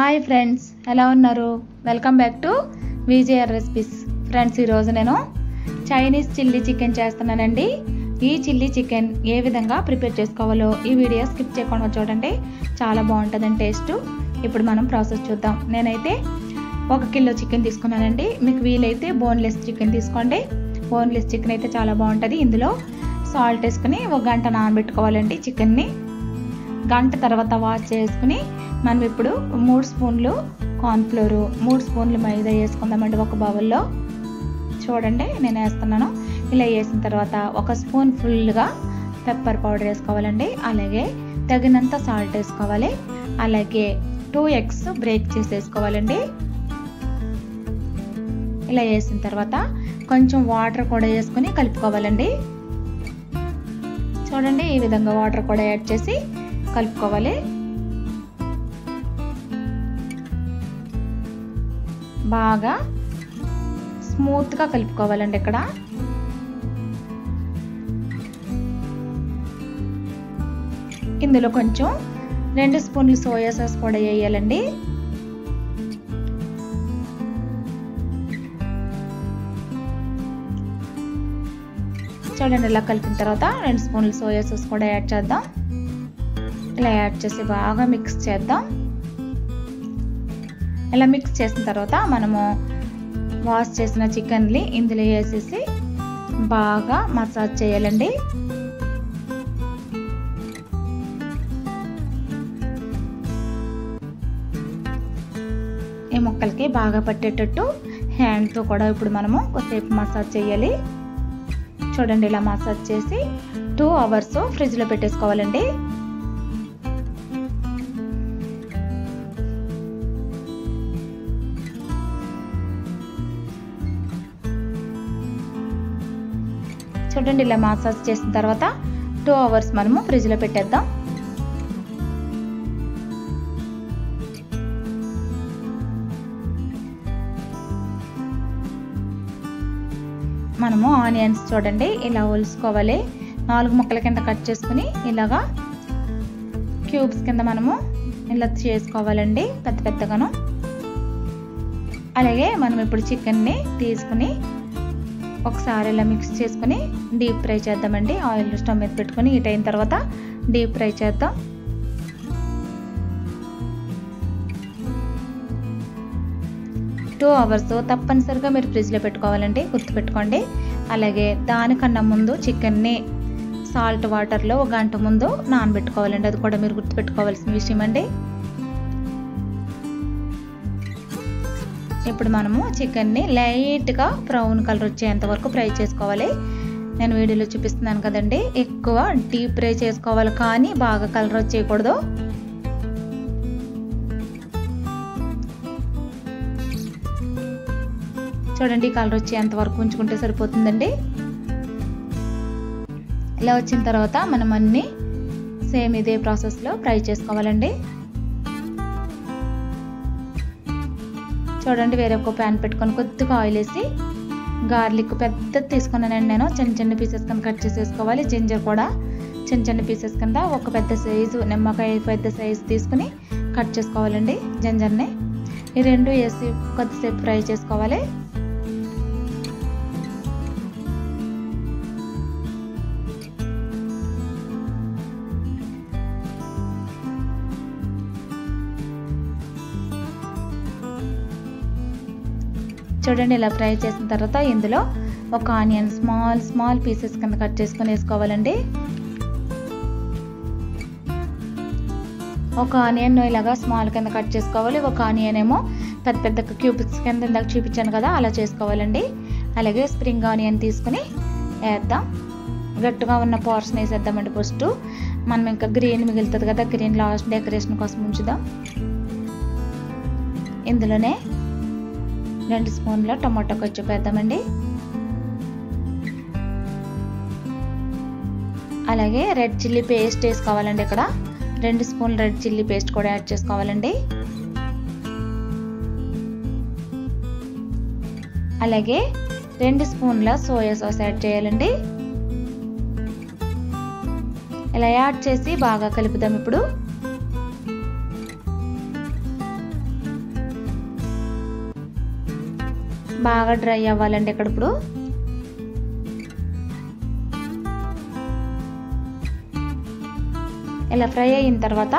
hi friends ఎలా ఉన్నారు welcome back to VJR recipes friends ఈరోజు నేను చైనీస్ చిల్లీ చికెన్ చేస్తున్నానండి ఈ చిల్లీ చికెన్ ఏ విధంగా ప్రిపేర్ చేసుకోవాలో ఈ వీడియో స్కిప్ చేయకుండా చూడండి చాలా బాగుంటుందండి టేస్ట్ ఇప్పుడు మనం ప్రాసెస్ చూద్దాం నేనైతే ఒక కిలో చికెన్ తీసుకున్నానండి మీకు వీలైతే బోన్లెస్ చికెన్ తీసుకోండి బోన్లెస్ చికెన్ అయితే చాలా బాగుంటుంది ఇందులో సాల్ట్ వేసుకుని ఒక గంట నానబెట్టుకోవాలండి చికెన్ని గంట తర్వాత వాష్ చేసుకుని మనం ఇప్పుడు మూడు స్పూన్లు కార్న్ఫ్లోరు మూడు స్పూన్లు మైదా వేసుకుందామండి ఒక బౌల్లో చూడండి నేను వేస్తున్నాను ఇలా వేసిన తర్వాత ఒక స్పూన్ ఫుల్గా పెప్పర్ పౌడర్ వేసుకోవాలండి అలాగే తగినంత సాల్ట్ వేసుకోవాలి అలాగే టూ ఎగ్స్ బ్రేక్ చేసి వేసుకోవాలండి ఇలా వేసిన తర్వాత కొంచెం వాటర్ కూడా వేసుకొని కలుపుకోవాలండి చూడండి ఈ విధంగా వాటర్ కూడా యాడ్ చేసి కలుపుకోవాలి బాగా స్మూత్గా కలుపుకోవాలండి ఇక్కడ ఇందులో కొంచెం రెండు స్పూన్లు సోయా సాస్ కూడా వేయాలండి చూడండి ఇలా కలిపిన తర్వాత రెండు స్పూన్లు సోయా సాస్ కూడా యాడ్ చేద్దాం ఇలా యాడ్ చేసి బాగా మిక్స్ చేద్దాం ఇలా మిక్స్ చేసిన తర్వాత మనము వాష్ చేసిన చికెన్ని ఇందులో వేసేసి బాగా మసాజ్ చేయాలండి ఈ ముక్కలకి బాగా పట్టేటట్టు హ్యాండ్తో కూడా ఇప్పుడు మనము కొద్దిసేపు మసాజ్ చేయాలి చూడండి ఇలా మసాజ్ చేసి టూ అవర్స్ ఫ్రిడ్జ్లో పెట్టేసుకోవాలండి చూడండి ఇలా మసాజ్ చేసిన తర్వాత టూ అవర్స్ మనము ఫ్రిడ్జ్లో పెట్టేద్దాం మనము ఆనియన్స్ చూడండి ఇలా ఒలుసుకోవాలి నాలుగు ముక్కల కింద కట్ చేసుకుని ఇలాగా క్యూబ్స్ కింద మనము ఇలా చేసుకోవాలండి పెద్ద పెద్దగాను అలాగే మనం ఇప్పుడు చికెన్ని తీసుకుని ఒకసారి ఇలా మిక్స్ చేసుకుని డీప్ ఫ్రై చేద్దామండి ఆయిల్ స్టవ్ మీద పెట్టుకుని హీట్ అయిన తర్వాత డీప్ ఫ్రై చేద్దాం టూ అవర్స్ తప్పనిసరిగా మీరు ఫ్రిడ్జ్లో పెట్టుకోవాలండి గుర్తుపెట్టుకోండి అలాగే దానికన్నా ముందు చికెన్ని సాల్ట్ వాటర్లో ఒక గంట ముందు నానబెట్టుకోవాలండి అది కూడా మీరు గుర్తుపెట్టుకోవాల్సిన విషయం అండి ఇప్పుడు మనము చికెన్ని లైట్గా బ్రౌన్ కలర్ వచ్చేంత వరకు ఫ్రై చేసుకోవాలి నేను వీడియోలో చూపిస్తున్నాను కదండి ఎక్కువ డీప్ ఫ్రై చేసుకోవాలి కానీ బాగా కలర్ వచ్చేయకూడదు చూడండి కలర్ వచ్చేంత వరకు ఉంచుకుంటే సరిపోతుందండి ఇలా వచ్చిన తర్వాత మనం అన్నీ సేమ్ ఇదే ప్రాసెస్లో ఫ్రై చేసుకోవాలండి చూడండి వేరే ఒక ప్యాన్ పెట్టుకొని కొద్దిగా ఆయిల్ వేసి గార్లిక్ పెద్దది తీసుకున్నానండి నేను చిన్న చిన్న పీసెస్ కింద కట్ చేసేసుకోవాలి జింజర్ కూడా చిన్న చిన్న పీసెస్ కింద ఒక పెద్ద సైజు నిమ్మకాయ పెద్ద సైజు తీసుకుని కట్ చేసుకోవాలండి జింజర్ని ఈ రెండు వేసి కొద్దిసేపు ఫ్రై చేసుకోవాలి చూడండి ఇలా ఫ్రై చేసిన తర్వాత ఇందులో ఒక ఆనియన్ స్మాల్ స్మాల్ పీసెస్ కింద కట్ చేసుకొని వేసుకోవాలండి ఒక ఆనియన్ ఇలాగా స్మాల్ కింద కట్ చేసుకోవాలి ఒక ఆనియన్ ఏమో పెద్ద పెద్ద క్యూబ్స్ కింద ఇందాక చూపించాను కదా అలా చేసుకోవాలండి అలాగే స్ప్రింగ్ ఆనియన్ తీసుకుని వేద్దాం గట్టిగా ఉన్న పోర్షన్ వేసేద్దామండి ఫస్ట్ మనం ఇంకా గ్రీన్ మిగులుతుంది కదా గ్రీన్ లాస్ట్ డెకరేషన్ కోసం ఉంచుదాం ఇందులోనే రెండు స్పూన్ల టమాటో కొచ్చి వేద్దామండి అలాగే రెడ్ చిల్లీ పేస్ట్ వేసుకోవాలండి ఇక్కడ రెండు స్పూన్ల రెడ్ చిల్లీ పేస్ట్ కూడా యాడ్ చేసుకోవాలండి అలాగే రెండు స్పూన్ల సోయా సాస్ యాడ్ చేయాలండి ఇలా యాడ్ చేసి బాగా కలుపుదాం ఇప్పుడు బాగా డ్రై అవ్వాలండి ఇక్కడ ఇప్పుడు ఇలా ఫ్రై అయిన తర్వాత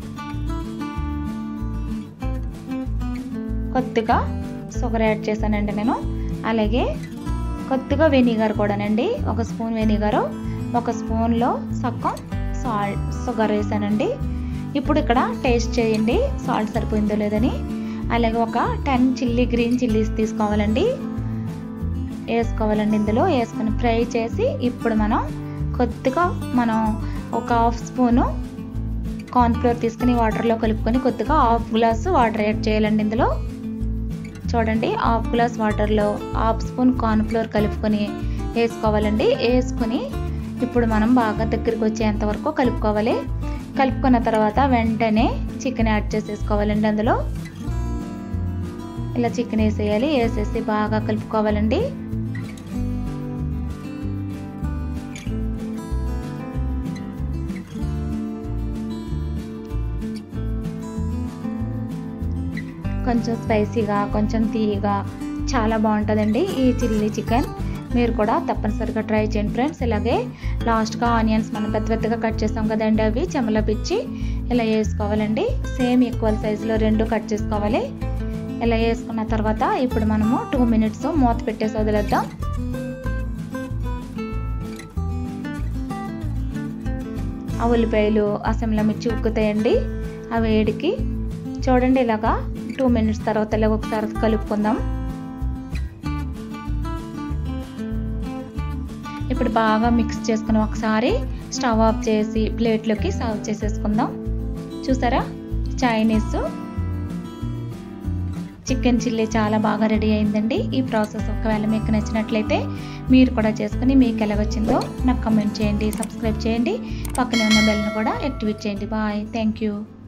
కొద్దిగా షుగర్ యాడ్ చేశానండి నేను అలాగే కొద్దిగా వెనిగర్ కూడానండి ఒక స్పూన్ వెనిగరు ఒక స్పూన్లో సగం సాల్ట్ షుగర్ వేసానండి ఇప్పుడు ఇక్కడ టేస్ట్ చేయండి సాల్ట్ సరిపోయిందో లేదని అలాగే ఒక టెన్ చిల్లీ గ్రీన్ చిల్లీస్ తీసుకోవాలండి వేసుకోవాలండి ఇందులో వేసుకొని ఫ్రై చేసి ఇప్పుడు మనం కొద్దిగా మనం ఒక హాఫ్ స్పూను కార్న్ఫ్లోర్ తీసుకుని వాటర్లో కలుపుకొని కొద్దిగా హాఫ్ గ్లాస్ వాటర్ యాడ్ చేయాలండి ఇందులో చూడండి హాఫ్ గ్లాస్ వాటర్లో హాఫ్ స్పూన్ కార్న్ఫ్లోర్ కలుపుకొని వేసుకోవాలండి వేసుకొని ఇప్పుడు మనం బాగా దగ్గరికి వచ్చేంత వరకు కలుపుకోవాలి కలుపుకున్న తర్వాత వెంటనే చికెన్ యాడ్ చేసేసుకోవాలండి అందులో ఇలా చికెన్ వేసేయాలి వేసేసి బాగా కలుపుకోవాలండి కొంచెం స్పైసీగా కొంచెం తీయగా చాలా బాగుంటుందండి ఈ చిల్లీ చికెన్ మీరు కూడా తప్పనిసరిగా ట్రై చేయండి ఫ్రెండ్స్ ఇలాగే లాస్ట్గా ఆనియన్స్ మనం పెద్ద పెద్దగా కట్ చేస్తాం కదండి అవి చెమల పిచ్చి ఇలా వేసుకోవాలండి సేమ్ ఈక్వల్ సైజులో రెండు కట్ చేసుకోవాలి ఇలా వేసుకున్న తర్వాత ఇప్పుడు మనము టూ మినిట్స్ మూత పెట్టేసి వదిలేద్దాం ఆ ఉల్లిపాయలు ఆ సిమ్లా మిర్చి ఉక్కుతాయండి ఆ వేడికి చూడండి ఇలాగా టూ మినిట్స్ తర్వాత ఇలాగ ఒకసారి కలుపుకుందాం ఇప్పుడు బాగా మిక్స్ చేసుకుని ఒకసారి స్టవ్ ఆఫ్ చేసి ప్లేట్లోకి సర్వ్ చేసేసుకుందాం చూసారా చైనీస్ చికెన్ చిల్లీ చాలా బాగా రెడీ అయిందండి ఈ ప్రాసెస్ ఒకవేళ మీకు నచ్చినట్లయితే మీరు కూడా చేసుకుని మీకు ఎలా వచ్చిందో నాకు కమెంట్ చేయండి సబ్స్క్రైబ్ చేయండి పక్కనే ఉన్న బెల్ని కూడా యాక్టివేట్ చేయండి బాయ్ థ్యాంక్ యూ